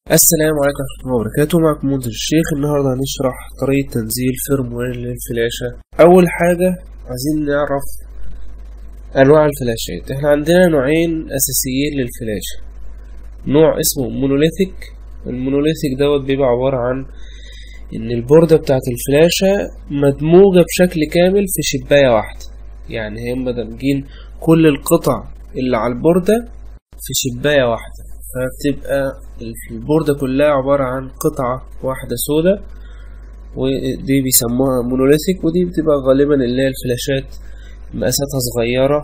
السلام عليكم ورحمة الله وبركاته معكم منذر الشيخ النهاردة هنشرح طريقة تنزيل فيرموير للفلاشة أول حاجة عايزين نعرف أنواع الفلاشات احنا عندنا نوعين أساسيين للفلاشة نوع اسمه مونوليثيك المونوليثيك دوت بيبقى عبارة عن إن البوردة بتاعت الفلاشة مدموجة بشكل كامل في شباية واحدة يعني هم دامجين كل القطع اللي على البوردة في شباية واحدة فبتبقى البوردة كلها عبارة عن قطعة واحدة سودة ودي بيسموها مونوليثيك ودي بتبقى غالبا اللي هي الفلاشات مقاساتها صغيرة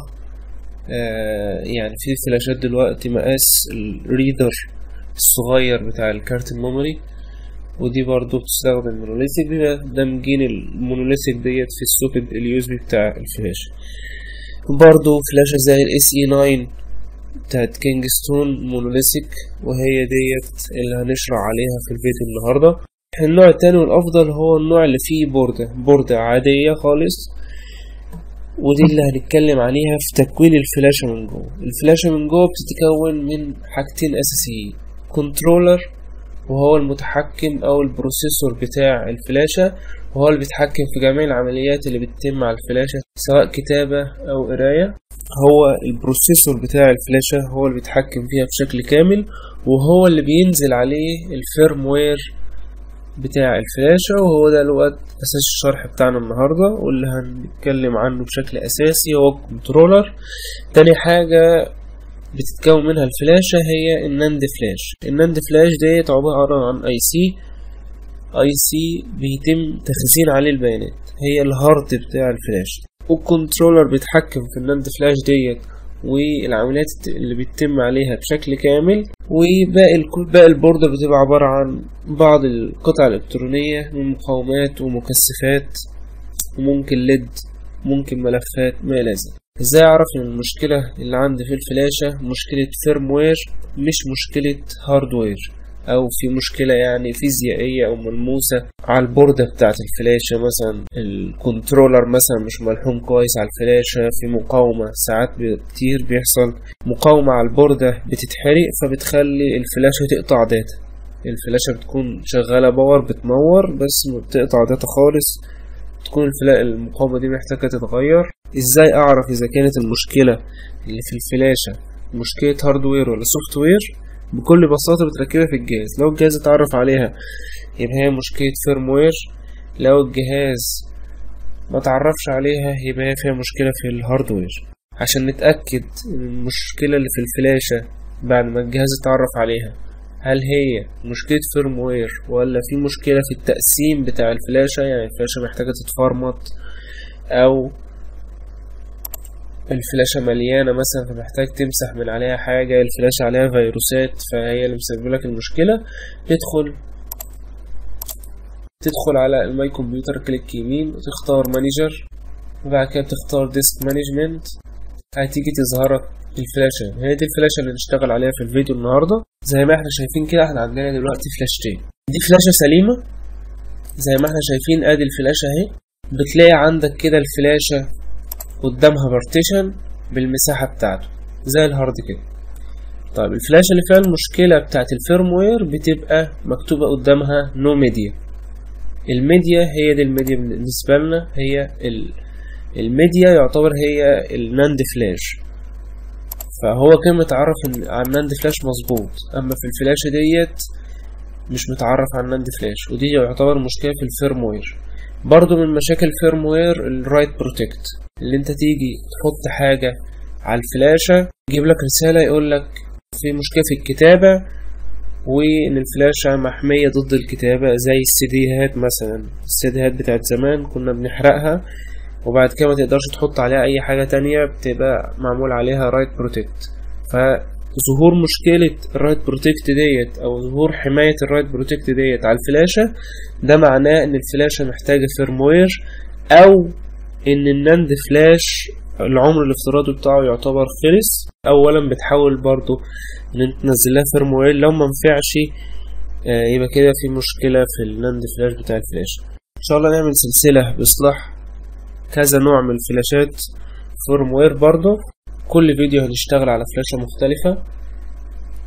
آه يعني في فلاشات دلوقتي مقاس الريدر الصغير بتاع الكارت الميموري ودي برضو بتستخدم مونوليثيك بيبقى دامجين المونوليثيك ديت في السوكت اليو اس بي بتاع الفلاشة برضو فلاشة زي الاس اي 9 بتاعت كينجستون مونوليثيك وهي ديت اللي هنشرح عليها في الفيديو النهاردة النوع التاني والأفضل هو النوع اللي فيه بوردة بوردة عادية خالص ودي اللي هنتكلم عليها في تكوين الفلاشة من جوه الفلاشة من جوه بتتكون من حاجتين أساسيين كنترولر وهو المتحكم أو البروسيسور بتاع الفلاشة وهو اللي بيتحكم في جميع العمليات اللي بتتم على الفلاشة سواء كتابة أو قراية هو البروسيسور بتاع الفلاشة هو اللي بيتحكم فيها بشكل كامل وهو اللي بينزل عليه الفيرموير بتاع الفلاشة وهو ده الوقت أساس الشرح بتاعنا النهاردة واللي هنتكلم عنه بشكل أساسي هو الكنترولر تاني حاجة بتتكون منها الفلاشة هي الناند فلاش الناند فلاش ديت عبارة عن اي سي اي سي بيتم تخزين عليه البيانات هي الهارد بتاع الفلاش والكنترولر بيتحكم في الناند فلاش ديت والعمليات اللي بيتم عليها بشكل كامل وباقي باقي البوردة بتبقى عبارة عن بعض القطع الإلكترونية من مقاومات ومكثفات وممكن ليد ممكن ملفات ما إلى ذلك ازاي اعرف ان المشكلة اللي عندي في الفلاشة مشكلة فيرموير مش مشكلة هاردوير او في مشكلة يعني فيزيائية او ملموسة على البوردة بتاعة الفلاشة مثلا الكنترولر مثلا مش ملحوم كويس على الفلاشة في مقاومة ساعات كتير بيحصل مقاومة على البوردة بتتحرق فبتخلي الفلاشة تقطع داتا الفلاشة بتكون شغالة باور بتنور بس بتقطع داتا خالص تكون المقاومة دي محتاجة تتغير ازاي اعرف اذا كانت المشكلة اللي في الفلاشة مشكلة هاردوير ولا سوفت وير بكل بساطة بتركبها في الجهاز لو الجهاز اتعرف عليها يبقى هي مشكلة فيرموير لو الجهاز ما تعرفش عليها يبقى هي فيها مشكلة في الهاردوير عشان نتأكد ان المشكلة اللي في الفلاشة بعد ما الجهاز اتعرف عليها هل هي مشكلة فيرموير ولا في مشكلة في التقسيم بتاع الفلاشة يعني الفلاشة محتاجة تتفرمط أو الفلاشة مليانة مثلا فمحتاج تمسح من عليها حاجة الفلاشة عليها فيروسات فهي اللي مسبب لك المشكلة تدخل تدخل على الماي كمبيوتر كليك يمين وتختار مانجر وبعد كده بتختار ديسك مانجمنت هتيجي تظهرك الفلاشة هي دي الفلاشة اللي نشتغل عليها في الفيديو النهاردة زي ما احنا شايفين كده احنا عندنا دلوقتي فلاشتين دي فلاشة سليمة زي ما احنا شايفين ادي الفلاشة اهي بتلاقي عندك كده الفلاشة قدامها بارتيشن بالمساحة بتاعته زي الهارد كده طيب الفلاشة اللي فيها المشكلة بتاعت الفيرموير بتبقى مكتوبة قدامها نو ميديا الميديا هي دي الميديا بالنسبة لنا هي ال... الميديا يعتبر هي الناند فلاش فهو كان متعرف على الناند فلاش مظبوط اما في الفلاشة ديت مش متعرف على الناند فلاش ودي يعتبر مشكلة في الفيرموير برضو من مشاكل الفيرموير الرايت بروتكت اللي انت تيجي تحط حاجة على الفلاشة يجيب لك رسالة يقول لك في مشكلة في الكتابة وان الفلاشة محمية ضد الكتابة زي السيديهات مثلا السيديهات بتاعت زمان كنا بنحرقها وبعد كده ما تقدرش تحط عليها اي حاجة تانية بتبقى معمول عليها رايت بروتكت فظهور مشكلة الرايت بروتكت ديت او ظهور حماية الرايت بروتكت ديت على الفلاشة ده معناه ان الفلاشة محتاجة فيرموير او ان الناند فلاش العمر الافتراضي بتاعه يعتبر خلص اولا بتحاول برضو ان انت تنزل لها فيرموير لو ما نفعش يبقى كده في مشكلة في الناند فلاش بتاع الفلاش ان شاء الله نعمل سلسلة باصلاح كذا نوع من الفلاشات فيرموير برضو كل فيديو هنشتغل على فلاشة مختلفة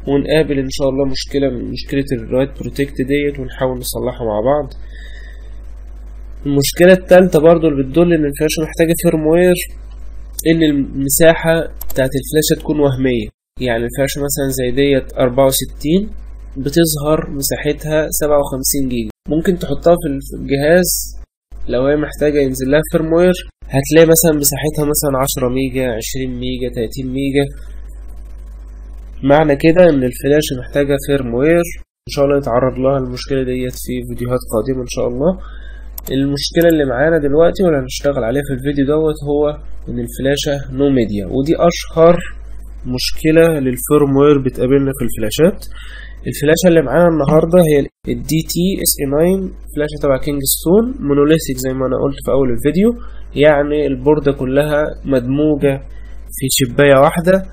ونقابل ان شاء الله مشكلة من مشكلة الرايت بروتكت ديت ونحاول نصلحها مع بعض المشكلة التالتة برضو اللي بتدل ان الفلاشة محتاجة فيرموير ان المساحة بتاعت الفلاشة تكون وهمية يعني الفلاشة مثلا زي ديت أربعة وستين بتظهر مساحتها سبعة وخمسين جيجا ممكن تحطها في الجهاز لو هي محتاجة ينزل لها فيرموير هتلاقي مثلا مساحتها مثلا عشرة ميجا عشرين ميجا تلاتين ميجا معنى كده ان الفلاشة محتاجة فيرموير ان شاء الله يتعرض لها المشكلة ديت في فيديوهات قادمة ان شاء الله المشكلة اللي معانا دلوقتي واللي هنشتغل عليها في الفيديو دوت هو ان الفلاشة نو ميديا ودي اشهر مشكلة للفيرموير بتقابلنا في الفلاشات الفلاشة اللي معانا النهاردة هي ال DT SE9 فلاشة تبع كينجستون مونوليثيك زي ما انا قلت في اول الفيديو يعني البوردة كلها مدموجة في شباية واحدة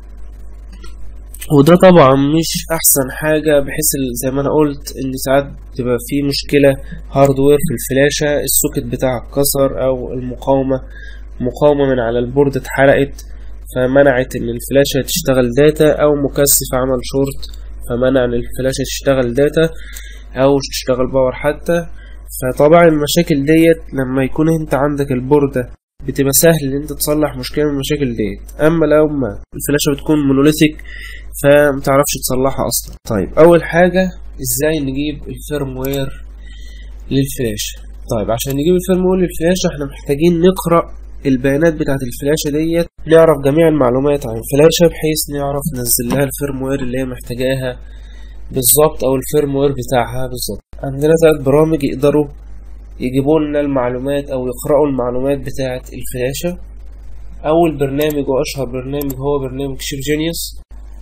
وده طبعا مش احسن حاجة بحيث زي ما انا قلت ان ساعات تبقى في مشكلة هاردوير في الفلاشة السوكت بتاعها اتكسر او المقاومة مقاومة من على البورد اتحرقت فمنعت ان الفلاشة تشتغل داتا او مكثف عمل شورت فمنع ان الفلاشة تشتغل داتا او تشتغل باور حتى فطبعا المشاكل ديت لما يكون انت عندك البوردة بتبقى سهل ان انت تصلح مشكلة من المشاكل ديت اما لو ما الفلاشة بتكون مونوليثيك فمتعرفش تصلحها اصلا طيب اول حاجة ازاي نجيب الفيرموير للفلاشة طيب عشان نجيب الفيرموير للفلاشة احنا محتاجين نقرأ البيانات بتاعت الفلاشة ديت نعرف جميع المعلومات عن الفلاشة بحيث نعرف ننزل لها الفيرموير اللي هي محتاجاها بالظبط او الفيرموير بتاعها بالظبط عندنا ثلاث برامج يقدروا يجيبوا لنا المعلومات او يقرأوا المعلومات بتاعت الفلاشة اول برنامج واشهر برنامج هو برنامج شيب جينيوس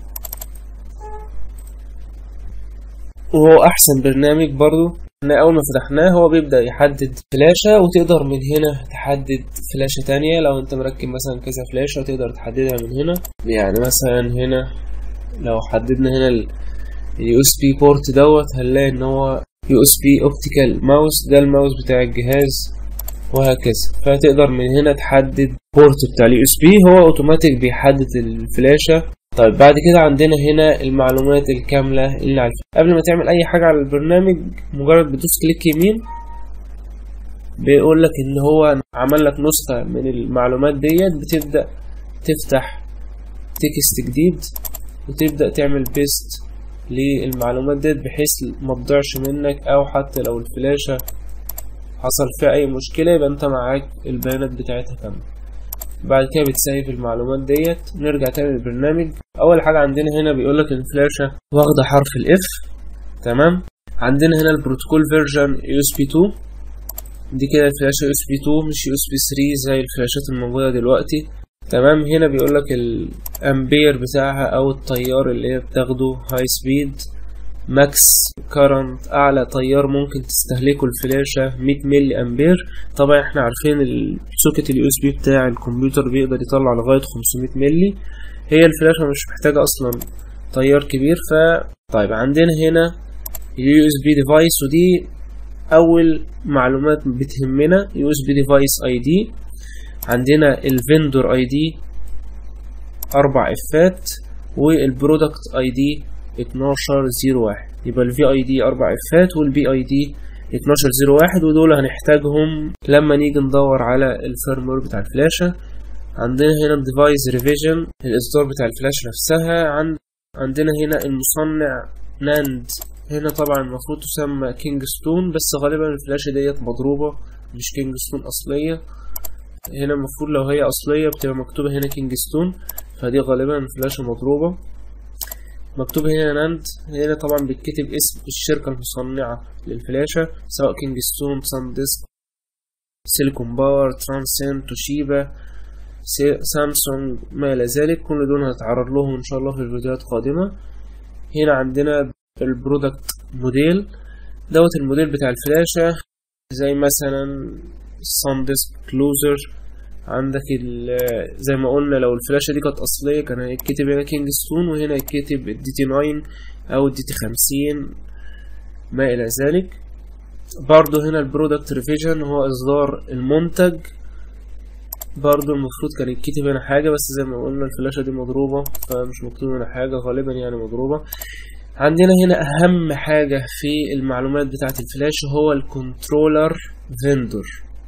وهو احسن برنامج برضو ان اول ما فتحناه هو بيبدأ يحدد فلاشة وتقدر من هنا تحدد فلاشة تانية لو انت مركب مثلا كذا فلاشة تقدر تحددها من هنا يعني مثلا هنا لو حددنا هنا اليو اس بي بورت دوت هنلاقي ان هو يو اس بي اوبتيكال ماوس ده الماوس بتاع الجهاز وهكذا فتقدر من هنا تحدد بورت بتاع اليو اس بي هو اوتوماتيك بيحدد الفلاشة طيب بعد كده عندنا هنا المعلومات الكاملة اللي على قبل ما تعمل اي حاجة على البرنامج مجرد بتدوس كليك يمين بيقول لك ان هو عمل لك نسخة من المعلومات ديت بتبدأ تفتح تكست جديد وتبدأ تعمل بيست للمعلومات ديت بحيث ما تضيعش منك او حتى لو الفلاشة حصل فيها اي مشكلة يبقى انت معاك البيانات بتاعتها كاملة بعد كده بتسيف المعلومات ديت نرجع تاني للبرنامج اول حاجة عندنا هنا بيقولك الفلاشة واخدة حرف الاف تمام عندنا هنا البروتوكول فيرجن يو اس بي 2 دي كده الفلاشة يو اس بي 2 مش يو اس بي 3 زي الفلاشات الموجودة دلوقتي تمام هنا بيقولك الامبير بتاعها او التيار اللي هي بتاخده هاي سبيد ماكس كارنت اعلى تيار ممكن تستهلكه الفلاشة 100 ملي امبير طبعا احنا عارفين السوكت اليو اس بي بتاع الكمبيوتر بيقدر يطلع لغاية 500 ملي هي الفلاشة مش محتاجة اصلا تيار كبير ف طيب عندنا هنا اليو اس بي ديفايس ودي اول معلومات بتهمنا يو اس بي ديفايس اي دي عندنا الفندور اي دي اربع افات والبرودكت اي دي 1201 يبقى الفي اي دي اربع افات والبي اي دي 1201 ودول هنحتاجهم لما نيجي ندور على الفيرموير بتاع الفلاشة عندنا هنا الديفايس ريفيجن الاصدار بتاع الفلاشة نفسها عند عندنا هنا المصنع ناند هنا طبعا المفروض تسمى كينجستون بس غالبا الفلاشة ديت مضروبة مش كينجستون أصلية هنا المفروض لو هي أصلية بتبقى مكتوبة هنا كينجستون فدي غالبا فلاشة مضروبة مكتوب هنا ناند هنا طبعا بيتكتب اسم الشركة المصنعة للفلاشة سواء كينجستون سان ديسك سيليكون باور ترانسين توشيبا سامسونج ما إلى ذلك كل دول هنتعرض لهم إن شاء الله في الفيديوهات القادمة هنا عندنا البرودكت موديل دوت الموديل بتاع الفلاشة زي مثلا سان ديسك كلوزر عندك زي ما قلنا لو الفلاشة دي كانت أصلية كان هيتكتب هنا كينجستون وهنا يتكتب الدي تي 9 أو الدي تي 50 ما إلى ذلك برضو هنا البرودكت ريفيجن هو إصدار المنتج برضو المفروض كان يتكتب هنا حاجة بس زي ما قلنا الفلاشة دي مضروبة فمش مكتوب هنا حاجة غالبا يعني مضروبة عندنا هنا أهم حاجة في المعلومات بتاعة الفلاش هو الكنترولر فيندور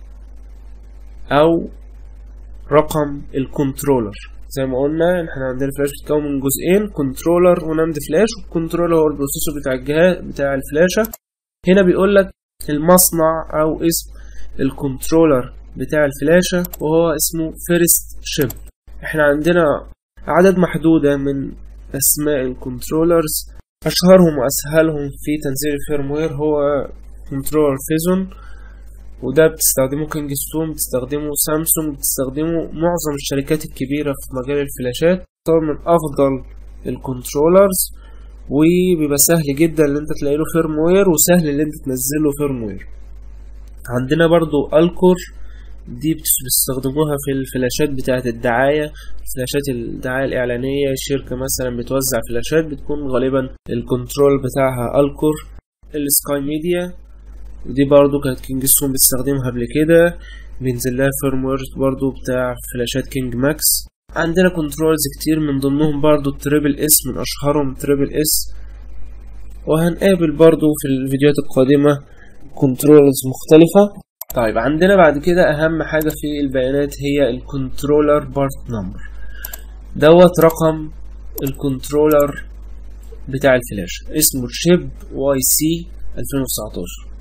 أو رقم الكنترولر زي ما قلنا احنا عندنا الفلاش بتتكون من جزئين كنترولر ونمد فلاش والكنترولر هو البروسيسور بتاع الجهاز بتاع الفلاشة هنا بيقول لك المصنع او اسم الكنترولر بتاع الفلاشة وهو اسمه فيرست شيب احنا عندنا عدد محدودة من اسماء الكنترولرز اشهرهم واسهلهم في تنزيل الفيرموير هو كنترولر فيزون وده بتستخدمه كينج ستون بتستخدمه سامسونج بتستخدمه معظم الشركات الكبيرة في مجال الفلاشات طبعا من أفضل الكنترولرز وبيبقى سهل جدا ان انت تلاقي له فيرموير وسهل ان انت تنزل له فيرموير عندنا برضو الكور دي بتستخدموها في الفلاشات بتاعة الدعاية فلاشات الدعاية الإعلانية الشركة مثلا بتوزع فلاشات بتكون غالبا الكنترول بتاعها الكور السكاي ميديا ودي برضو كانت كينج ستون بتستخدمها قبل كده بينزل لها فيرموير برضو بتاع فلاشات كينج ماكس عندنا كنترولز كتير من ضمنهم برضو التريبل اس من اشهرهم التريبل اس وهنقابل برضو في الفيديوهات القادمة كنترولز مختلفة طيب عندنا بعد كده اهم حاجة في البيانات هي الكنترولر بارت نمبر دوت رقم الكنترولر بتاع الفلاش اسمه شيب واي سي 2019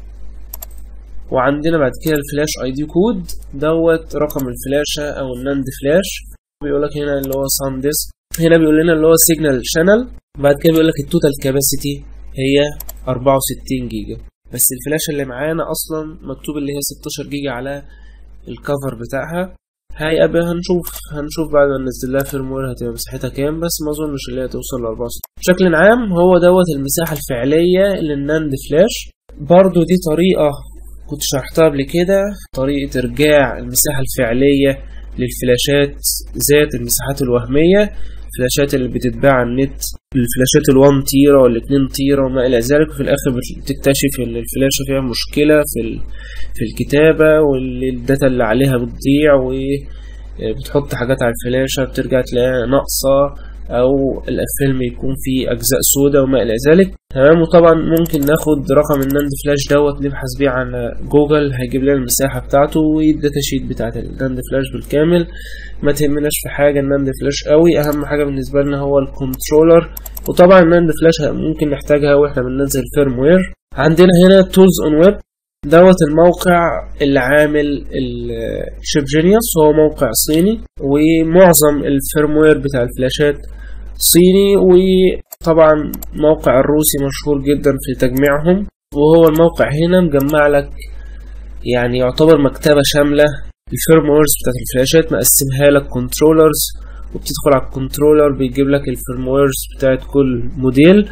وعندنا بعد كده الفلاش اي دي كود دوت رقم الفلاشة او الناند فلاش بيقولك هنا اللي هو سان ديسك هنا بيقول لنا اللي هو سيجنال شانل بعد كده بيقولك التوتال كاباسيتي هي 64 جيجا بس الفلاشة اللي معانا اصلا مكتوب اللي هي 16 جيجا على الكفر بتاعها هيبقى هنشوف هنشوف بعد ما ننزل لها فيرموير هتبقى مساحتها كام بس ما اظنش اللي هي توصل ل 64 بشكل عام هو دوت المساحة الفعلية للناند فلاش برضو دي طريقة كنت شرحتها قبل كده طريقة إرجاع المساحة الفعلية للفلاشات ذات المساحات الوهمية الفلاشات اللي بتتباع على النت الفلاشات الوان تيرا والاتنين تيرا وما إلى ذلك وفي الآخر بتكتشف إن الفلاشة فيها مشكلة في في الكتابة والداتا اللي عليها بتضيع وبتحط حاجات على الفلاشة بترجع تلاقيها ناقصة او الفيلم يكون فيه اجزاء سوداء وما الى ذلك تمام وطبعا ممكن ناخد رقم الناند فلاش دوت نبحث بيه على جوجل هيجيب لنا المساحه بتاعته والداتا شيت بتاعت الناند فلاش بالكامل ما تهمناش في حاجه الناند فلاش قوي اهم حاجه بالنسبه لنا هو الكنترولر وطبعا الناند فلاش ممكن نحتاجها واحنا بننزل فيرموير عندنا هنا تولز اون ويب دوت الموقع اللي عامل الشيب جينيوس هو موقع صيني ومعظم الفيرموير بتاع الفلاشات صيني وطبعا موقع الروسي مشهور جدا في تجميعهم وهو الموقع هنا مجمع لك يعني يعتبر مكتبة شاملة الفيرمويرز بتاعت الفلاشات مقسمها لك كنترولرز وبتدخل على الكنترولر بيجيب لك الفيرمويرز بتاعت كل موديل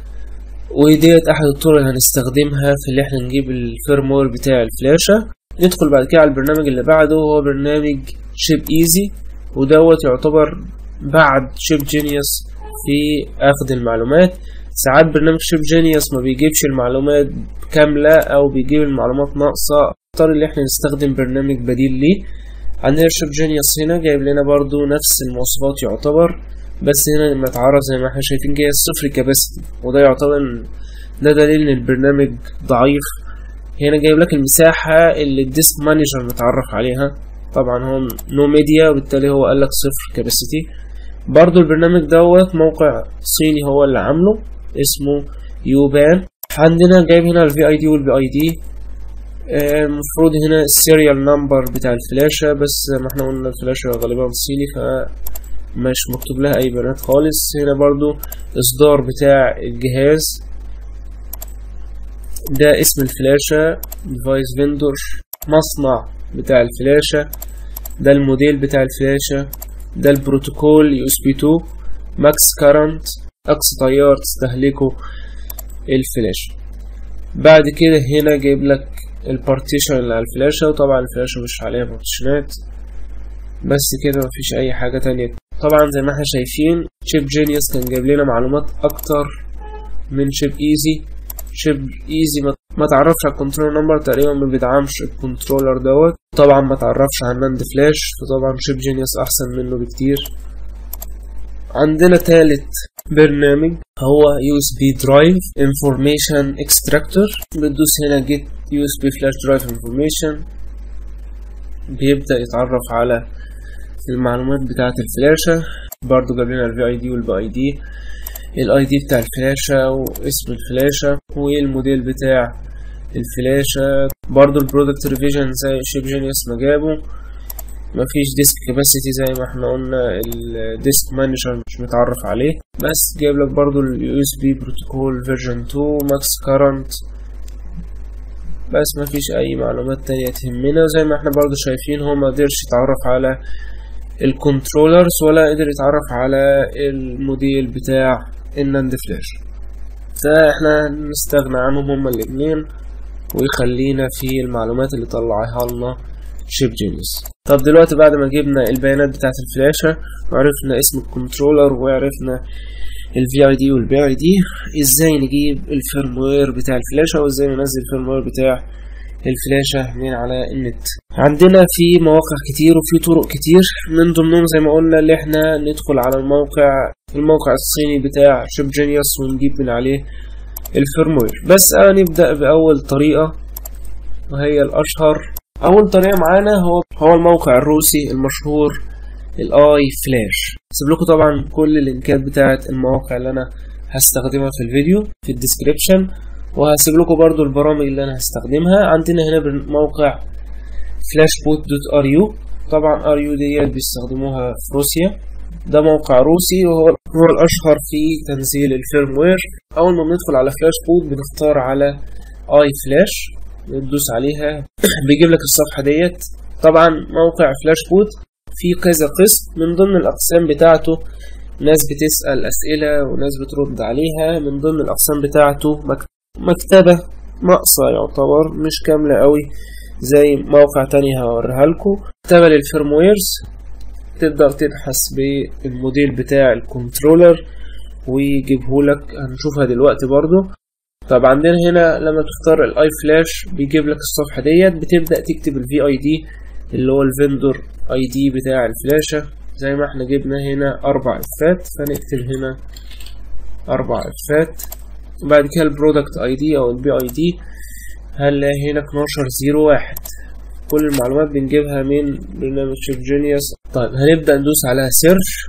وديت احد الطرق اللي هنستخدمها في اللي احنا نجيب الفيرموير بتاع الفلاشة ندخل بعد كده على البرنامج اللي بعده وهو برنامج شيب ايزي ودوت يعتبر بعد شيب جينيوس في اخذ المعلومات ساعات برنامج شيب جينيوس ما بيجيبش المعلومات كاملة او بيجيب المعلومات ناقصة اختار اللي احنا نستخدم برنامج بديل ليه عندنا شيب جينيوس هنا جايب لنا برضو نفس المواصفات يعتبر بس هنا لما اتعرض زي ما احنا شايفين جاي الصفر كاباسيتي وده يعتبر ده دليل ان البرنامج ضعيف هنا جايب لك المساحة اللي الديسك مانجر متعرف عليها طبعا هو نو ميديا وبالتالي هو قال لك صفر كاباسيتي برضو البرنامج دوت موقع صيني هو اللي عامله اسمه يوبان عندنا جايب هنا الفي اي دي والبي اي دي المفروض هنا السيريال نمبر بتاع الفلاشة بس زي ما احنا قلنا الفلاشة غالبا صيني ف مش مكتوب لها اي بيانات خالص هنا برضو اصدار بتاع الجهاز ده اسم الفلاشة device vendor مصنع بتاع الفلاشة ده الموديل بتاع الفلاشة ده البروتوكول يو اس بي 2 ماكس كارنت اقصى تيار تستهلكه الفلاشة بعد كده هنا جايب لك البارتيشن اللي على الفلاشة وطبعا الفلاشة مش عليها بارتيشنات بس كده مفيش اي حاجة تانية طبعا زي ما احنا شايفين شيب جينيوس كان جايب لنا معلومات اكتر من شيب ايزي شيب ايزي ما تعرفش على الكنترول نمبر تقريبا ما بيدعمش الكنترولر دوت طبعا ما تعرفش على الناند فلاش فطبعا شيب جينيوس احسن منه بكتير عندنا تالت برنامج هو يو اس بي درايف انفورميشن اكستراكتور بتدوس هنا جيت يو اس بي فلاش درايف انفورميشن بيبدأ يتعرف على المعلومات بتاعة الفلاشة برضو جاب لنا الفي اي دي والبي اي دي الاي دي بتاع الفلاشة واسم الفلاشة والموديل بتاع الفلاشة برضو البرودكت ريفيجن زي شيب جينيوس ما جابه مفيش ديسك كاباسيتي زي ما احنا قلنا الديسك مانجر مش متعرف عليه بس جايب لك برضو اليو اس بي بروتوكول فيرجن 2 ماكس كارنت بس مفيش اي معلومات تانية تهمنا زي ما احنا برضو شايفين هو مقدرش يتعرف على الكنترولرز ولا قدر يتعرف على الموديل بتاع الناند فلاش فاحنا نستغنى عنهم هما الاتنين ويخلينا في المعلومات اللي طلعها لنا شيب جينيوس طب دلوقتي بعد ما جبنا البيانات بتاعت الفلاشة وعرفنا اسم الكنترولر وعرفنا الفي اي دي والبي اي دي ازاي نجيب الفيرموير بتاع الفلاشة وازاي ننزل الفيرموير بتاع الفلاشة من على النت عندنا في مواقع كتير وفي طرق كتير من ضمنهم زي ما قلنا اللي احنا ندخل على الموقع الموقع الصيني بتاع شيب جينيوس ونجيب من عليه الفيرموير بس انا نبدأ بأول طريقة وهي الأشهر أول طريقة معانا هو هو الموقع الروسي المشهور الاي فلاش هسيب لكم طبعا كل اللينكات بتاعة المواقع اللي انا هستخدمها في الفيديو في الديسكريبشن وهسيب لكم برضو البرامج اللي انا هستخدمها عندنا هنا موقع flashboot دوت ار يو طبعا ار يو ديت بيستخدموها في روسيا ده موقع روسي وهو هو الاشهر في تنزيل الفيرموير اول ما بندخل على فلاش بوت بنختار على اي فلاش ندوس عليها بيجيب لك الصفحه ديت طبعا موقع فلاش بوت في كذا قسم من ضمن الاقسام بتاعته ناس بتسأل أسئلة وناس بترد عليها من ضمن الأقسام بتاعته مكتبة ناقصة يعتبر مش كاملة قوي زي موقع تاني هوريها لكم مكتبة للفيرمويرز تقدر تبحث بالموديل بتاع الكنترولر ويجيبهولك هنشوفها دلوقتي برضو طب عندنا هنا لما تختار الاي فلاش بيجيب لك الصفحة ديت بتبدأ تكتب الفي اي دي اللي هو الفندور اي دي بتاع الفلاشة زي ما احنا جبنا هنا اربع افات فنكتب هنا اربع افات وبعد كده البرودكت اي دي او البي اي دي هنلاقي هنا 1201 كل المعلومات بنجيبها من برنامج شيف جينيوس طيب هنبدأ ندوس على سيرش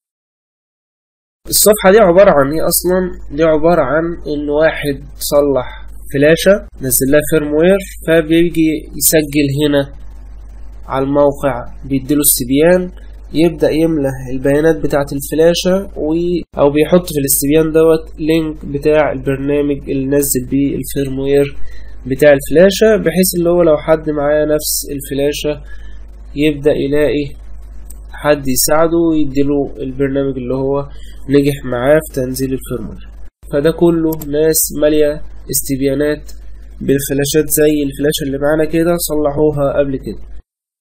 الصفحة دي عبارة عن ايه اصلا دي عبارة عن ان واحد صلح فلاشة نزل لها فيرموير فبيجي يسجل هنا على الموقع بيديله استبيان يبدأ يملى البيانات بتاعة الفلاشة و... أو بيحط في الاستبيان دوت لينك بتاع البرنامج اللي نزل بيه الفيرموير بتاع الفلاشة بحيث اللي هو لو حد معاه نفس الفلاشة يبدأ يلاقي حد يساعده ويديله البرنامج اللي هو نجح معاه في تنزيل الفيرموير فده كله ناس مالية استبيانات بالفلاشات زي الفلاشة اللي معانا كده صلحوها قبل كده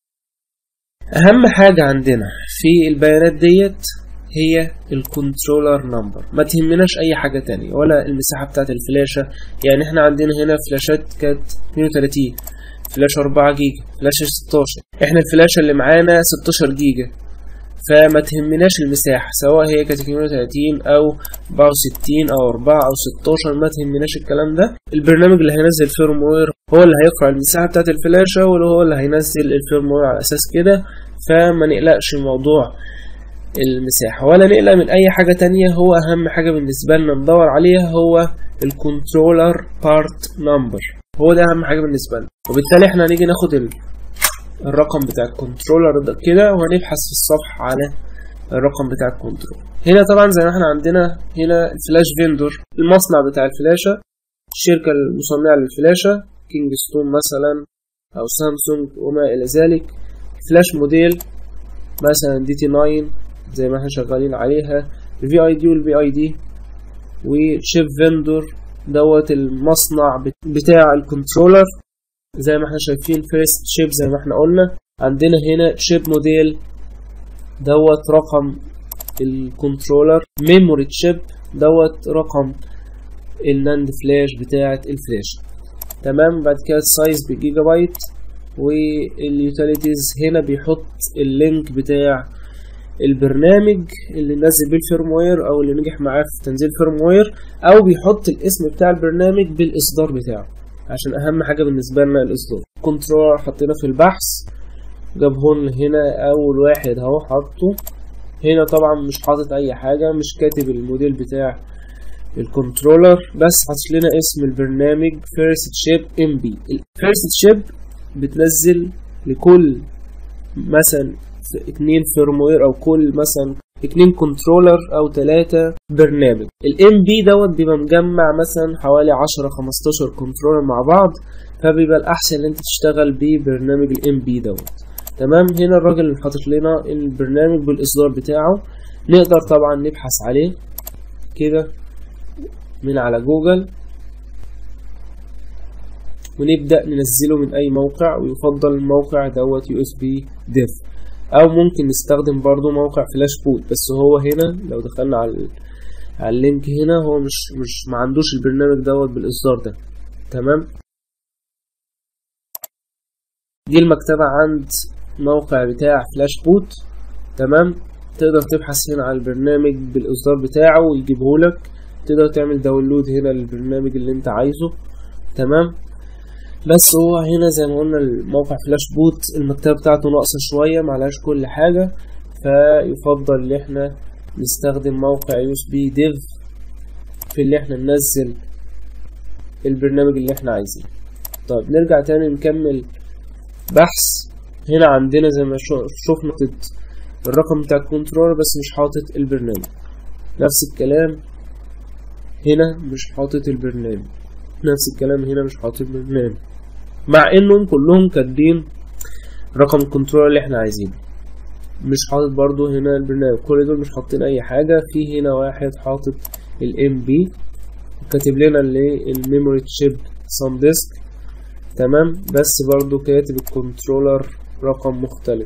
اهم حاجة عندنا في البيانات ديت هي الكنترولر نمبر ما تهمناش اي حاجة تانية ولا المساحة بتاعت الفلاشة يعني احنا عندنا هنا فلاشات كانت 32 فلاشة 4 جيجا فلاشة 16 احنا الفلاشة اللي معانا 16 جيجا فما تهمناش المساحة سواء هي كانت 32 او 64 او 4 او 16 ما تهمناش الكلام ده البرنامج اللي هينزل فيرموير هو اللي هيقرأ المساحة بتاعت الفلاشة وهو اللي هينزل الفيرموير على اساس كده فما نقلقش موضوع المساحة ولا نقلق من أي حاجة تانية هو أهم حاجة بالنسبة لنا ندور عليها هو الكنترولر بارت نمبر هو ده أهم حاجة بالنسبة لنا وبالتالي احنا هنيجي ناخد الرقم بتاع الكنترولر ده كده وهنبحث في الصفحة على الرقم بتاع الكنترول هنا طبعا زي ما احنا عندنا هنا الفلاش فيندور المصنع بتاع الفلاشة الشركة المصنعة للفلاشة كينجستون مثلا أو سامسونج وما إلى ذلك فلاش موديل مثلا دي تي 9 زي ما احنا شغالين عليها الفي اي دي والبي اي دي وشيب فيندور دوت المصنع بتاع الكنترولر زي ما احنا شايفين فيرست شيب زي ما احنا قلنا عندنا هنا شيب موديل دوت رقم الكنترولر ميموري شيب دوت رقم الناند فلاش بتاعة الفلاش تمام بعد كده السايز بالجيجا بايت واليوتيليتيز هنا بيحط اللينك بتاع البرنامج اللي نزل بيه الفيرموير او اللي نجح معاه في تنزيل فيرموير او بيحط الاسم بتاع البرنامج بالاصدار بتاعه عشان اهم حاجه بالنسبه لنا الاصدار كنترولر حطينا في البحث جابهن هنا اول واحد اهو حاطه هنا طبعا مش حاطط اي حاجه مش كاتب الموديل بتاع الكنترولر بس حاطط لنا اسم البرنامج فيرست شيب ام بي الفيرست شيب بتنزل لكل مثلا اتنين فيرموير او كل مثلا اتنين كنترولر او تلاتة برنامج الام بي دوت بيبقى مجمع مثلا حوالي عشرة خمستاشر كنترولر مع بعض فبيبقى الاحسن ان انت تشتغل ببرنامج الام بي دوت تمام هنا الراجل اللي حاطط لنا البرنامج بالاصدار بتاعه نقدر طبعا نبحث عليه كده من على جوجل ونبدأ ننزله من أي موقع ويفضل الموقع دوت يو اس بي ديف أو ممكن نستخدم برضو موقع فلاش بوت بس هو هنا لو دخلنا على على اللينك هنا هو مش مش ما عندوش البرنامج دوت بالإصدار ده تمام دي المكتبة عند موقع بتاع فلاش بوت تمام تقدر تبحث هنا على البرنامج بالإصدار بتاعه ويجيبهولك تقدر تعمل داونلود هنا للبرنامج اللي انت عايزه تمام بس هو هنا زي ما قلنا الموقع فلاش بوت المكتبة بتاعته ناقصة شوية معلهاش كل حاجة فيفضل ان احنا نستخدم موقع يو اس بي ديف في اللي احنا ننزل البرنامج اللي احنا عايزينه طيب نرجع تاني نكمل بحث هنا عندنا زي ما شفنا الرقم بتاع الكنترولر بس مش حاطط البرنامج نفس الكلام هنا مش حاطط البرنامج نفس الكلام هنا مش حاطط البرنامج مع انهم كلهم كاتبين رقم الكنترولر اللي احنا عايزينه مش حاطط برضو هنا البرنامج كل دول مش حاطين اي حاجة في هنا واحد حاطط الام بي كاتب لنا اللي الميموري تشيب سام ديسك تمام بس برضو كاتب الكنترولر رقم مختلف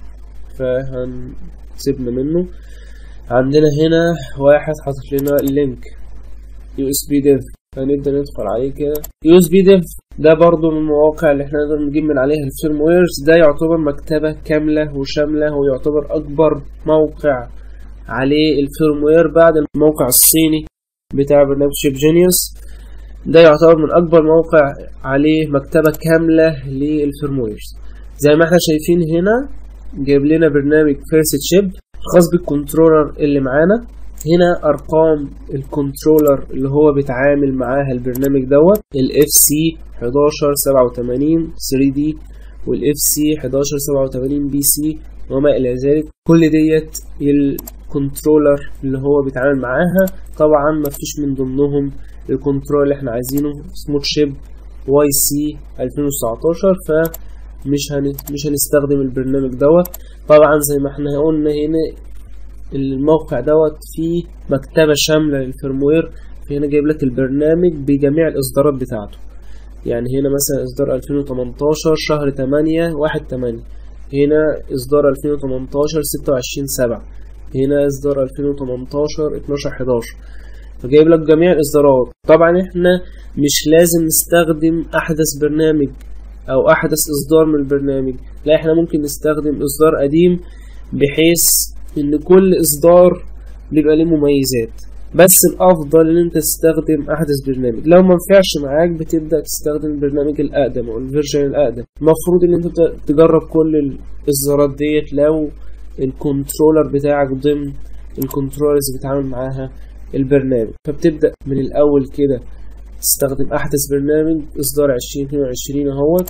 فهنسيبنا منه عندنا هنا واحد حاطط لنا اللينك يو اس بي ديف هنبدأ ندخل عليه كده يو اس بي ديف ده برضو من المواقع اللي احنا نقدر نجيب من عليها الفيرم ويرز ده يعتبر مكتبة كاملة وشاملة ويعتبر أكبر موقع عليه الفيرم وير بعد الموقع الصيني بتاع برنامج شيب جينيوس ده يعتبر من أكبر موقع عليه مكتبة كاملة للفيرم ويرز زي ما احنا شايفين هنا جايب لنا برنامج فيرست شيب خاص بالكنترولر اللي معانا هنا ارقام الكنترولر اللي هو بيتعامل معاها البرنامج دوت الاف سي 1187 3 دي والاف سي 1187 بي سي وما الى ذلك كل ديت الكنترولر اللي هو بيتعامل معاها طبعا ما فيش من ضمنهم الكنترولر اللي احنا عايزينه سموت شيب واي سي 2019 فمش هن... مش هنستخدم البرنامج دوت طبعا زي ما احنا قلنا هنا الموقع دوت فيه مكتبة شاملة للفيرموير هنا جايب لك البرنامج بجميع الإصدارات بتاعته يعني هنا مثلا إصدار 2018 شهر 8 1 8 هنا إصدار 2018 26 7 هنا إصدار 2018 12 11 فجايب لك جميع الإصدارات طبعا إحنا مش لازم نستخدم أحدث برنامج أو أحدث إصدار من البرنامج لا إحنا ممكن نستخدم إصدار قديم بحيث ان كل اصدار بيبقى له مميزات بس الافضل ان انت تستخدم احدث برنامج لو ما نفعش معاك بتبدا تستخدم البرنامج الاقدم او الفيرجن الاقدم المفروض ان انت تجرب كل الاصدارات ديت لو الكنترولر بتاعك ضمن الكنترولرز اللي بيتعامل معاها البرنامج فبتبدا من الاول كده تستخدم احدث برنامج اصدار 2022 اهوت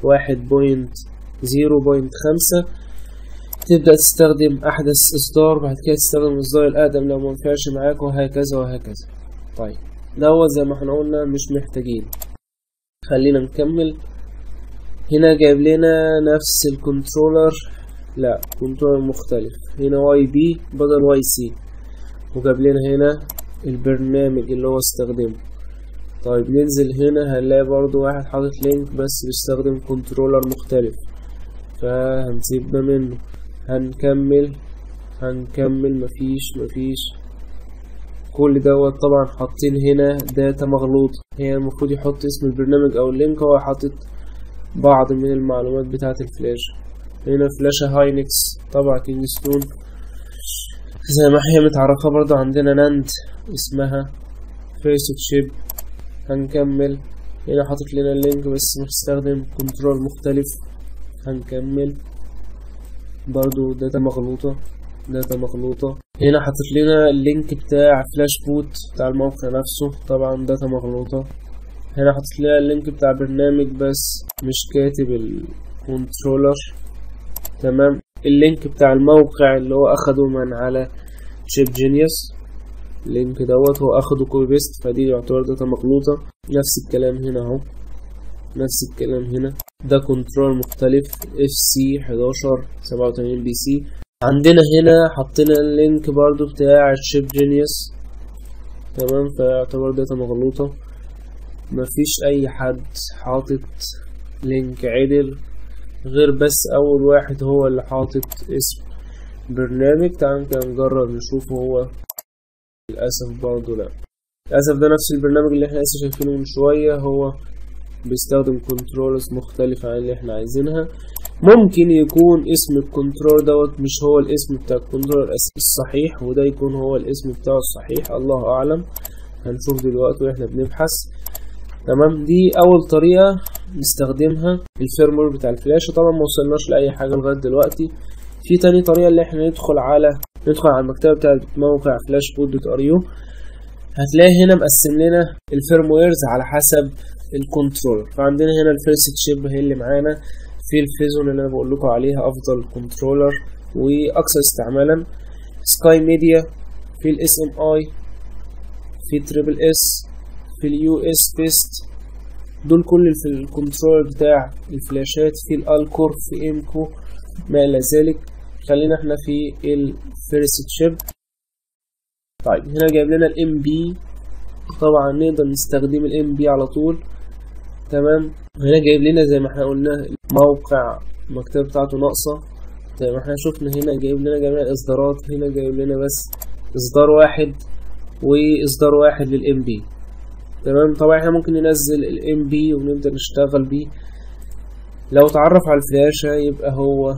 1.0.5 تبدأ تستخدم أحدث إصدار بعد كده تستخدم الإصدار الأقدم لو منفعش معاك وهكذا وهكذا طيب دوت زي ما احنا قلنا مش محتاجين خلينا نكمل هنا جايب لنا نفس الكنترولر لا كنترولر مختلف هنا واي بي بدل واي سي وجاب لنا هنا البرنامج اللي هو استخدمه طيب ننزل هنا هنلاقي برضو واحد حاطط لينك بس بيستخدم كنترولر مختلف فهنسيبنا منه هنكمل هنكمل مفيش مفيش كل دوت طبعا حاطين هنا داتا مغلوطة هي المفروض يحط اسم البرنامج او اللينك هو حاطط بعض من المعلومات بتاعة الفلاشة هنا فلاشة هاينكس طبعا كينجستون زي ما هي متعرفة برضو عندنا ناند اسمها فيس شيب هنكمل هنا حاطط لنا اللينك بس مستخدم كنترول مختلف هنكمل برضو داتا مغلوطة داتا مغلوطة هنا حاطط لنا اللينك بتاع فلاش بوت بتاع الموقع نفسه طبعا داتا مغلوطة هنا حاطط لنا اللينك بتاع برنامج بس مش كاتب الكنترولر تمام اللينك بتاع الموقع اللي هو اخده من على شيب جينيوس اللينك دوت هو اخده كوبي بيست فدي يعتبر داتا مغلوطة نفس الكلام هنا اهو نفس الكلام هنا ده كنترول مختلف اف سي 11 87 بي سي عندنا هنا حطينا اللينك برضو بتاع شيب جينيوس تمام فيعتبر داتا مغلوطة مفيش اي حد حاطط لينك عدل غير بس اول واحد هو اللي حاطط اسم برنامج تعال كده نجرب نشوفه هو للأسف برضه لا للأسف ده نفس البرنامج اللي احنا لسه شايفينه من شوية هو بيستخدم كنترولز مختلفة عن اللي احنا عايزينها ممكن يكون اسم الكنترول دوت مش هو الاسم بتاع الكنترول الصحيح وده يكون هو الاسم بتاعه الصحيح الله أعلم هنشوف دلوقتي واحنا بنبحث تمام دي أول طريقة نستخدمها الفيرمور بتاع الفلاشة طبعا ما وصلناش لأي حاجة لغاية دلوقتي في تاني طريقة اللي احنا ندخل على ندخل على المكتبة بتاع موقع فلاش بوت دوت ار يو هتلاقي هنا مقسم لنا الفيرمويرز على حسب الكنترولر فعندنا هنا الفيرست شيب هي اللي معانا في الفيزون اللي انا بقول لكم عليها افضل كنترولر واكثر استعمالا سكاي ميديا في الاس ام اي في تريبل اس في اليو اس بيست دول كل في الكنترول بتاع الفلاشات في الالكور في امكو ما الى ذلك خلينا احنا في الفيرست شيب طيب هنا جايب لنا الام بي طبعا نقدر نستخدم الام بي على طول تمام هنا جايب لنا زي ما احنا قلنا موقع المكتبة بتاعته ناقصة زي ما احنا شفنا هنا جايب لنا جميع الاصدارات هنا جايب لنا بس اصدار واحد واصدار واحد للام بي تمام طبعا احنا ممكن ننزل الام بي ونبدأ نشتغل بيه لو تعرف على الفلاشة يبقى هو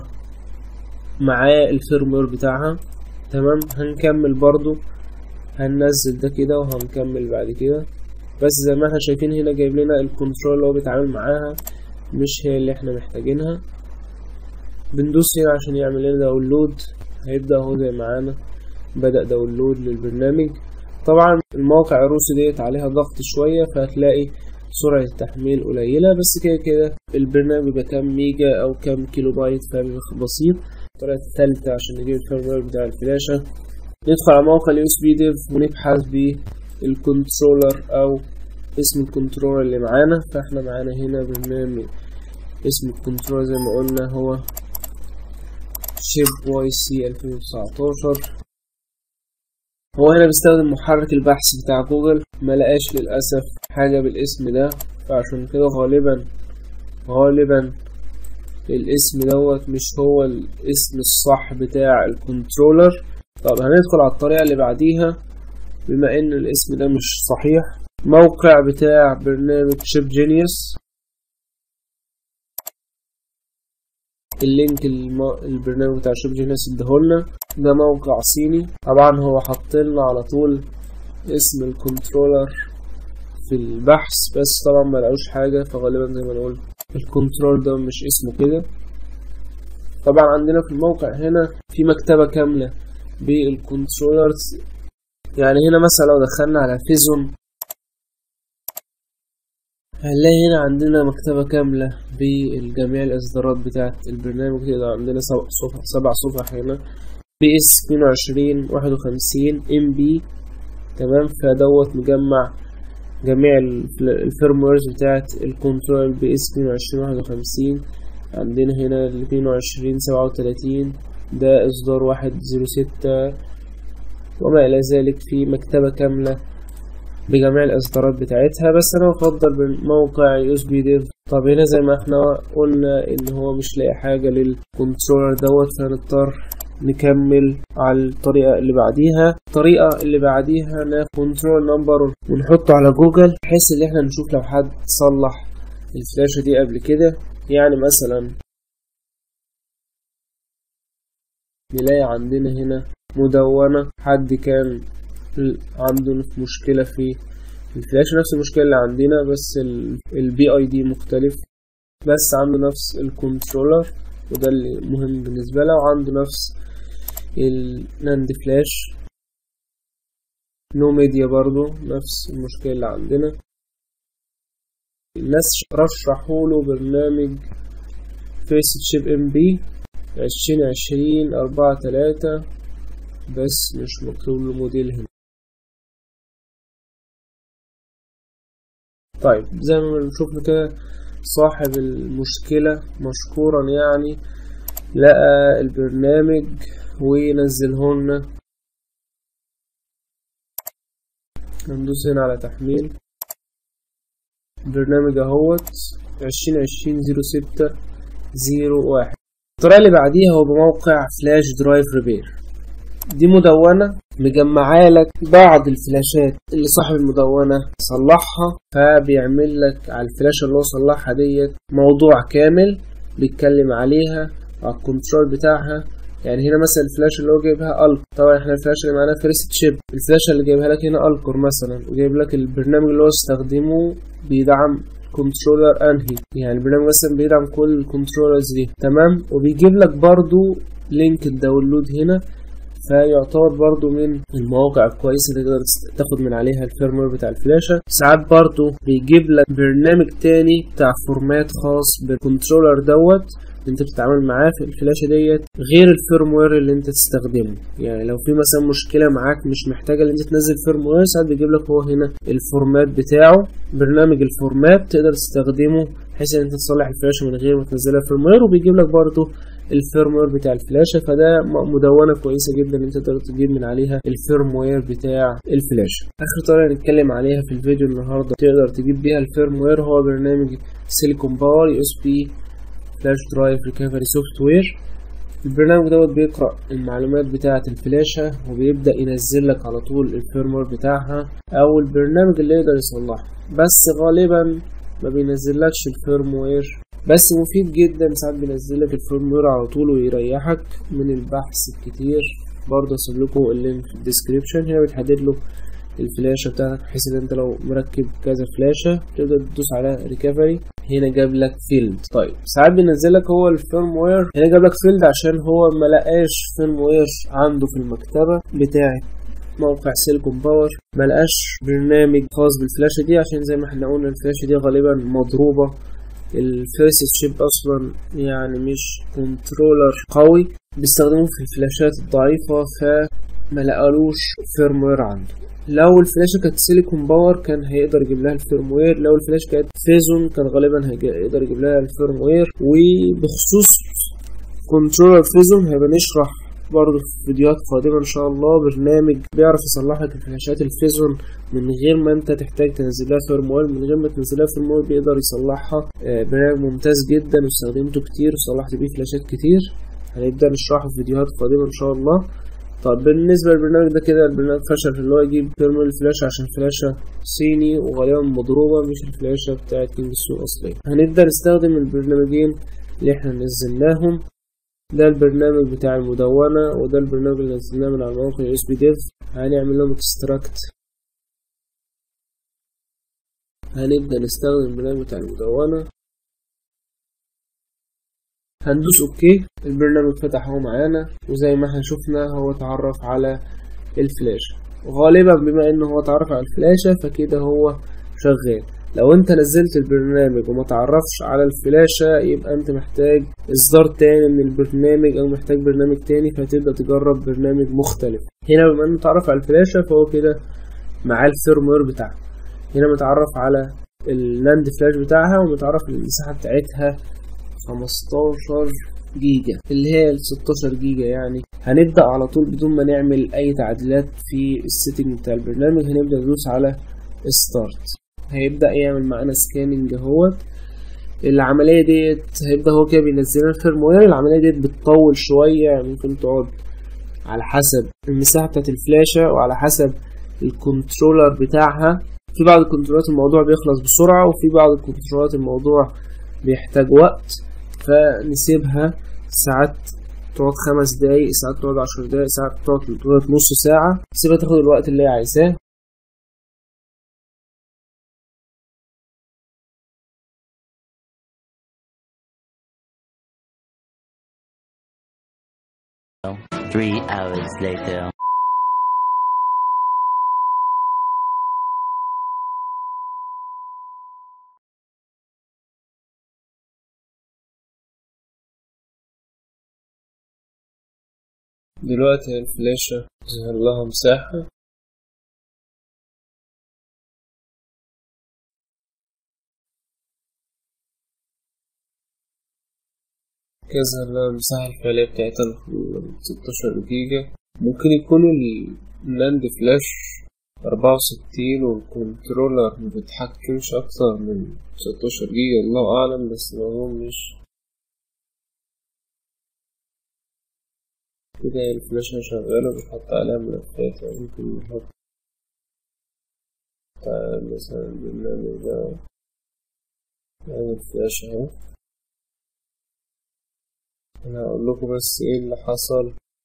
معاه الفيرموير بتاعها تمام هنكمل برضو هننزل ده كده وهنكمل بعد كده بس زي ما احنا شايفين هنا جايب لنا الكنترول اللي هو بيتعامل معاها مش هي اللي احنا محتاجينها بندوس هنا عشان يعمل لنا داونلود هيبدأ اهو زي معانا بدأ داونلود للبرنامج طبعا المواقع الروسي ديت عليها ضغط شوية فهتلاقي سرعة التحميل قليلة بس كده كده البرنامج بيبقى كام ميجا أو كام كيلو بايت فبيبقى بسيط الطريقة الثالثة عشان نجيب الفيرموير بتاع الفلاشة ندخل على موقع اليو اس بي ديف ونبحث بالكنترولر أو اسم الكنترولر اللي معانا فاحنا معانا هنا برنامج اسم الكنترولر زي ما قلنا هو شيب واي سي 2019 هو هنا بيستخدم محرك البحث بتاع جوجل ملقاش للأسف حاجة بالاسم ده فعشان كده غالبا غالبا الاسم دوت مش هو الاسم الصح بتاع الكنترولر طب هندخل على الطريقة اللي بعديها بما ان الاسم ده مش صحيح موقع بتاع برنامج شيب جينيوس اللينك الم... البرنامج بتاع شيب جينيوس اديهولنا ده موقع صيني طبعا هو حاطلنا على طول اسم الكنترولر في البحث بس طبعا ما لقوش حاجة فغالبا زي ما انا قلت الكنترول ده مش اسمه كده طبعا عندنا في الموقع هنا في مكتبة كاملة بالكنترولرز يعني هنا مثلا لو دخلنا على فيزون هنلاقي هنا عندنا مكتبة كاملة بالجميع الإصدارات بتاعة البرنامج كده عندنا سبع صفح سبع صفح هنا بي اس اتنين وعشرين واحد وخمسين ام بي تمام فدوت مجمع جميع الفيرمويرز بتاعة الكنترول بي اس اتنين وعشرين واحد وخمسين عندنا هنا الاتنين وعشرين سبعة وتلاتين ده إصدار واحد زيرو ستة وما إلى ذلك في مكتبة كاملة بجميع الإصدارات بتاعتها بس أنا بفضل بموقع يو اس بي ديف طب هنا زي ما احنا قلنا إن هو مش لاقي حاجة للكنترولر دوت فهنضطر نكمل على الطريقة اللي بعديها الطريقة اللي بعديها ناخد كنترول نمبر ونحطه على جوجل بحيث ان احنا نشوف لو حد صلح الفلاشة دي قبل كده يعني مثلا نلاقي عندنا هنا مدونة حد كان عنده مشكلة في الفلاش نفس المشكلة اللي عندنا بس البي اي دي مختلف بس عنده نفس الكنترولر وده اللي مهم بالنسبة له وعنده نفس الناند فلاش نو ميديا برضو نفس المشكلة اللي عندنا الناس رشحوله برنامج فيس تشيب ام بي عشرين عشرين أربعة تلاتة بس مش مكتوب له موديل هنا طيب زي ما بنشوف كده صاحب المشكلة مشكورا يعني لقى البرنامج وينزلهولنا هندوس هنا على تحميل برنامج اهوت عشرين عشرين زيرو ستة زيرو واحد الطريقة اللي بعديها هو بموقع فلاش درايف ريبير دي مدونة مجمعة لك بعض الفلاشات اللي صاحب المدونة صلحها فبيعمل لك على الفلاشة اللي هو صلحها ديت موضوع كامل بيتكلم عليها على الكنترول بتاعها يعني هنا مثلا الفلاش اللي هو جايبها الك طبعا احنا الفلاش اللي معانا فيرست شيب الفلاشة اللي جايبها لك هنا الكور مثلا وجايب لك البرنامج اللي هو استخدمه بيدعم كنترولر انهي يعني البرنامج مثلا بيدعم كل الكنترولرز دي تمام وبيجيب لك برضو لينك الداونلود هنا فيعتبر برضو من المواقع الكويسة اللي تقدر تاخد من عليها الفيرموير بتاع الفلاشة ساعات برضو بيجيب لك برنامج تاني بتاع فورمات خاص بالكنترولر دوت اللي انت بتتعامل معاه في الفلاشة ديت غير الفيرموير اللي انت تستخدمه يعني لو في مثلا مشكلة معاك مش محتاجة ان انت تنزل فيرموير ساعات بيجيب لك هو هنا الفورمات بتاعه برنامج الفورمات تقدر تستخدمه بحيث ان انت تصلح الفلاشة من غير ما تنزلها فيرموير وبيجيب لك برضو الفيرموير بتاع الفلاشة فده مدونة كويسة جدا ان انت تقدر تجيب من عليها الفيرموير بتاع الفلاشة اخر طريقة نتكلم عليها في الفيديو النهاردة تقدر تجيب بيها الفيرموير هو برنامج سيليكون باور يو اس بي فلاش درايف ريكفري سوفت وير البرنامج دوت بيقرأ المعلومات بتاعة الفلاشة وبيبدأ ينزل لك على طول الفيرموير بتاعها أو البرنامج اللي يقدر يصلحها بس غالبا ما بينزلكش الفيرموير بس مفيد جدا ساعات بينزل لك الفيرموير على طول ويريحك من البحث الكتير برضه اسيب لكم اللينك في الديسكريبشن هنا بتحدد له الفلاشة بتاعتك بحيث ان انت لو مركب كذا فلاشة تقدر تدوس على ريكفري هنا جاب لك فيلد طيب ساعات بينزل لك هو الفيرموير هنا جاب لك فيلد عشان هو ما لقاش فيرموير عنده في المكتبة بتاعت موقع سيليكون باور ملقاش برنامج خاص بالفلاشة دي عشان زي ما احنا قلنا الفلاشة دي غالبا مضروبة الفيرست شيب اصلا يعني مش كنترولر قوي بيستخدموه في الفلاشات الضعيفة فما لقالوش فيرموير عنده لو الفلاشة كانت سيليكون باور كان هيقدر يجيب لها الفيرموير لو الفلاشة كانت فيزون كان غالبا هيقدر يجيب لها الفيرموير وبخصوص كنترولر فيزون هيبقى نشرح برضه في فيديوهات قادمة إن شاء الله برنامج بيعرف يصلح لك الفلاشات الفيزون من غير ما أنت تحتاج تنزل لها فيرموير من غير ما تنزل لها فيرموير بيقدر يصلحها برنامج ممتاز جدا واستخدمته كتير وصلحت بيه فلاشات كتير هنبدأ نشرحه في فيديوهات قادمة إن شاء الله طب بالنسبة للبرنامج ده كده البرنامج فشل في اللي هو يجيب فيرموير الفلاشة عشان فلاشة صيني وغالبا مضروبة مش الفلاشة بتاعت كينج السوق أصلية هنبدأ نستخدم البرنامجين اللي احنا نزلناهم ده البرنامج بتاع المدونة وده البرنامج اللي نزلناه من على موقع اس بي ديف هنعمل لهم اكستراكت هنبدأ نستخدم البرنامج بتاع المدونة هندوس اوكي البرنامج فتح اهو معانا وزي ما احنا شفنا هو اتعرف على الفلاشة غالبا بما انه هو اتعرف على الفلاشة فكده هو شغال لو انت نزلت البرنامج وما تعرفش على الفلاشة يبقى انت محتاج اصدار تاني من البرنامج او محتاج برنامج تاني فتبدأ تجرب برنامج مختلف هنا بما انه تعرف على الفلاشة فهو كده معاه الفيرموير بتاعها هنا متعرف على اللاند فلاش بتاعها ومتعرف المساحة بتاعتها 15 جيجا اللي هي ال 16 جيجا يعني هنبدأ على طول بدون ما نعمل أي تعديلات في السيتنج بتاع البرنامج هنبدأ ندوس على ستارت هيبدأ يعمل معانا سكاننج اهوت العملية ديت هيبدأ هو كده بينزل لنا الفيرموير العملية ديت بتطول شوية ممكن تقعد على حسب المساحة بتاعت الفلاشة وعلى حسب الكنترولر بتاعها في بعض الكنترولات الموضوع بيخلص بسرعة وفي بعض الكنترولات الموضوع بيحتاج وقت فنسيبها ساعات تقعد خمس دقايق ساعات تقعد عشر دقايق ساعات تقعد لغاية نص ساعة سيبها تاخد الوقت اللي هي عايزاه Three hours later. دلوقتي الفلاشة ظهر لها مساحة كذا لها المساحة الفعلية بتاعتها ستاشر جيجا ممكن يكون الناند فلاش أربعة وستين والكنترولر مبيتحكمش أكتر من ستاشر جيجا الله أعلم بس مظنش كده الفلاشة شغالة بنحط عليها ملفات يعني ممكن نحط تعال مثلا البرنامج ده نعمل فلاش اهو انا هقول لكم بس ايه اللي حصل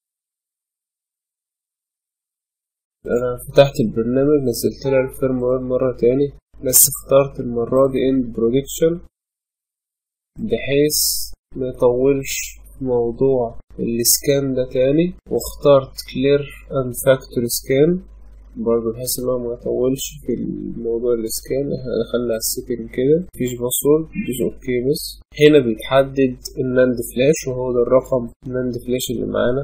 انا فتحت البرنامج نزلت لها الفيرموير مرة تاني بس اخترت المرة دي اند برودكشن بحيث ما يطولش موضوع السكان ده تاني واخترت كلير اند فاكتوري سكان برضه بحيث ان هو ما يطولش في الموضوع السكان احنا دخلنا على السيتنج كده مفيش باسورد دوس اوكي بس هنا بيتحدد الناند فلاش وهو ده الرقم الناند فلاش اللي معانا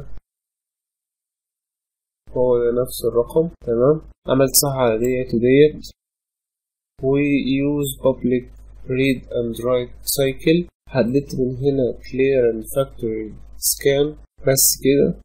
هو ده نفس الرقم تمام عملت صح على ديت وديت و use public read and write cycle حددت من هنا clear and factory scan بس كده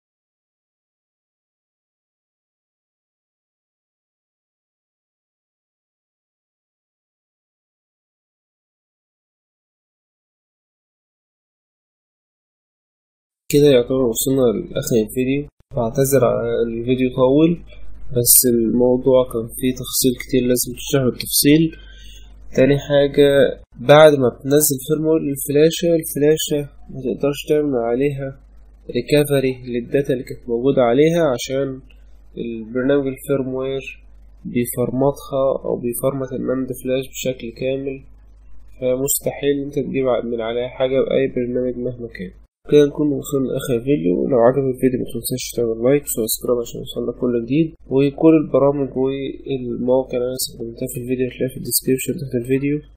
كده يعتبر وصلنا لآخر الفيديو بعتذر على الفيديو طول بس الموضوع كان فيه تفاصيل كتير لازم تشرح بالتفصيل تاني حاجة بعد ما بتنزل فيرموير للفلاشة الفلاشة متقدرش تعمل عليها ريكفري للداتا اللي كانت موجودة عليها عشان البرنامج الفيرموير بيفرمطها أو بيفرمط الناند فلاش بشكل كامل فمستحيل انت تجيب من عليها حاجة بأي برنامج مهما كان كده نكون وصلنا لآخر الفيديو لو عجبك الفيديو متنساش تعمل لايك وسبسكرايب عشان يوصلك كل جديد وكل البرامج والمواقع اللي أنا استخدمتها في الفيديو هتلاقيها في الديسكريبشن تحت الفيديو